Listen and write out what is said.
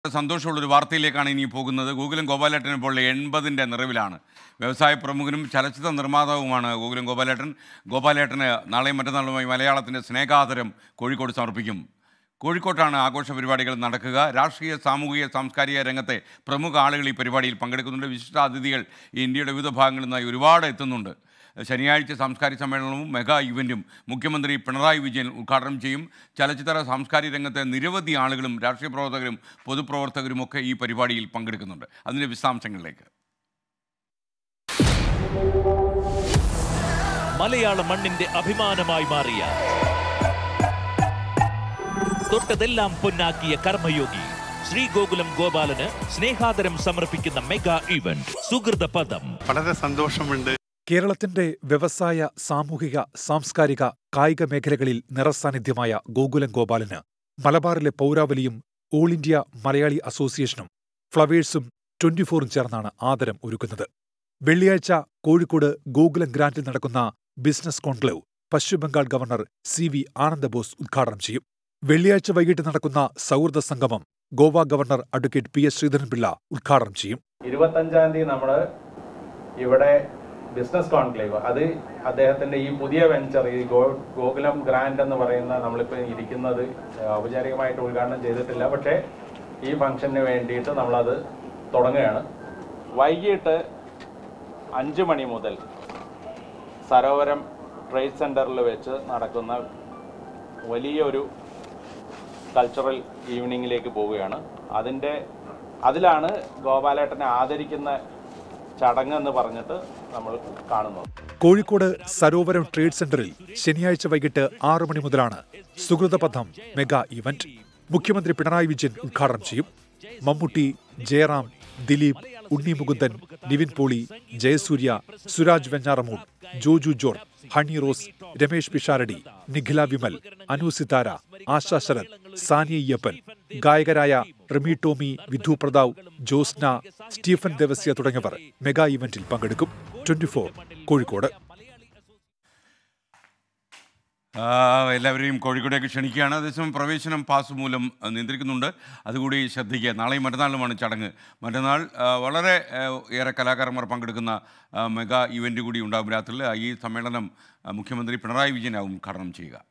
സന്തോഷമുള്ളൊരു വാർത്തയിലേക്കാണ് ഇനി പോകുന്നത് ഗൂഗിളും ഗോപാലേട്ടൻ ഇപ്പോൾ എൺപതിൻ്റെ നിറവിലാണ് വ്യവസായ പ്രമുഖനും ചലച്ചിത്ര നിർമ്മാതാവുമാണ് ഗൂഗിളും ഗോപാലേട്ടൻ ഗോപാലേട്ടന് നാളെയും മറ്റന്നാളുമായി മലയാളത്തിൻ്റെ സ്നേഹാദരം കോഴിക്കോട് സമർപ്പിക്കും കോഴിക്കോട്ടാണ് ആഘോഷ പരിപാടികൾ നടക്കുക രാഷ്ട്രീയ സാമൂഹിക സാംസ്കാരിക രംഗത്തെ പ്രമുഖ ആളുകൾ ഈ പരിപാടിയിൽ പങ്കെടുക്കുന്നുണ്ട് വിശിഷ്ട അതിഥികൾ ഈ ഇന്ത്യയുടെ വിവിധ ഭാഗങ്ങളിൽ നിന്നായി ഒരുപാട് എത്തുന്നുണ്ട് ശനിയാഴ്ച സാംസ്കാരിക സമ്മേളനവും മെഗാ ഇവൻറ്റും മുഖ്യമന്ത്രി പിണറായി വിജയൻ ഉദ്ഘാടനം ചെയ്യും ചലച്ചിത്ര സാംസ്കാരിക രംഗത്തെ നിരവധി ആളുകളും രാഷ്ട്രീയ പ്രവർത്തകരും പൊതുപ്രവർത്തകരുമൊക്കെ ഈ പരിപാടിയിൽ പങ്കെടുക്കുന്നുണ്ട് അതിൻ്റെ വിശദാംശങ്ങളിലേക്ക് മലയാള മണ്ണിന്റെ അഭിമാനമായി മാറിയ തൊട്ടതെല്ലാം പൊന്നാക്കിയ കർമ്മയോഗി ശ്രീഗോകുലം ഗോപാലന് സ്നേഹാദരം സമർപ്പിക്കുന്ന മെഗാ ഇവന്റ് സുഹൃത പദം വളരെ സന്തോഷമുണ്ട് കേരളത്തിന്റെ വ്യവസായ സാമൂഹിക സാംസ്കാരിക കായിക മേഖലകളിൽ നിറസാന്നിധ്യമായ ഗോകുലം ഗോപാലന് മലബാറിലെ പൗരാവലിയും ഓൾ ഇന്ത്യ മലയാളി അസോസിയേഷനും ഫ്ലവേഴ്സും ട്വന്റിഫോറും ചേർന്നാണ് ആദരം ഒരുക്കുന്നത് വെള്ളിയാഴ്ച കോഴിക്കോട് ഗോകുലം ഗ്രാൻഡിൽ നടക്കുന്ന business conclave Paschimabangal governor C V Ananda Bose ഉദ്ഘാടനം ചെയ്യും വെള്ളിയാഴ്ച വൈകിട്ട് നടക്കുന്ന സൗഹൃദ സംഗമം Goa governor advocate P S Sreedharan Pillai ഉദ്ഘാടനം ചെയ്യും ഇരുപത്തഞ്ചാം തീയതി നമ്മൾ ഇവിടെ ബിസിനസ് കോൺക്ലേവ് അത് അദ്ദേഹത്തിന്റെ ഈ പുതിയ വെഞ്ചർ ഈ ഗോ ഗോകുലം ഗ്രാൻഡ് എന്ന് പറയുന്ന നമ്മളിപ്പോൾ ഇരിക്കുന്നത് ഔപചാരികമായിട്ട് ഉദ്ഘാടനം ചെയ്തിട്ടില്ല പക്ഷേ ഈ ഫംഗ്ഷന് വേണ്ടിയിട്ട് നമ്മളത് തുടങ്ങുകയാണ് വൈകിട്ട് അഞ്ച് മണി മുതൽ സരോവരം ട്രേഡ് സെൻറ്ററിൽ വെച്ച് നടക്കുന്ന വലിയൊരു കൾച്ചറൽ ഈവനിങ്ങിലേക്ക് പോവുകയാണ് അതിൻ്റെ അതിലാണ് ഗോപാലേട്ടനെ ആദരിക്കുന്ന ചടങ്ങ് എന്ന് പറഞ്ഞിട്ട് നമ്മൾ കാണുന്നത് കോഴിക്കോട് സരോവരം ട്രേഡ് സെന്ററിൽ ശനിയാഴ്ച വൈകിട്ട് ആറു മണി മുതലാണ് സുഹൃതപഥം മെഗാ ഇവന്റ് മുഖ്യമന്ത്രി പിണറായി വിജയൻ ഉദ്ഘാടനം ചെയ്യും മമ്മൂട്ടി ജയറാം ദിലീപ് ഉണ്ണി മുകുന്ദൻ നിവിൻ പോളി ജയസൂര്യ സുരാജ് വെഞ്ഞാറമൂട് ജോജു ജോർജ് ഹണി റോസ് രമേശ് പിഷാരടി നിഖില വിമൽ അനു സിതാര ആശാ ശരത് സാനിയ അയ്യപ്പൻ ഗായകരായ റിമി ടോമി വിധു പ്രതാവ് ജോസ്ന സ്റ്റീഫൻ ദേവസ്യ തുടങ്ങിയവർ മെഗാ ഇവന്റിൽ പങ്കെടുക്കും ട്വന്റി കോഴിക്കോട് ആ, എല്ലാവരെയും കോഴിക്കോടേക്ക് ക്ഷണിക്കുകയാണ് അതേസമയം പ്രവേശനം പാസ് മൂലം ആ, നിയന്ത്രിക്കുന്നുണ്ട് അതുകൂടി ശ്രദ്ധിക്കുക നാളെയും മറ്റന്നാളുമാണ് ചടങ്ങ് മറ്റന്നാൾ ആ, വളരെ ആ, ഏറെ കലാകാരന്മാർ പങ്കെടുക്കുന്ന ആ, മെഗാ ഇവൻ്റ് കൂടി ഉണ്ടാകും രാത്രിയിൽ ഈ സമ്മേളനം ആ, മുഖ്യമന്ത്രി പിണറായി വിജയനാവും ഉദ്ഘാടനം ചെയ്യുക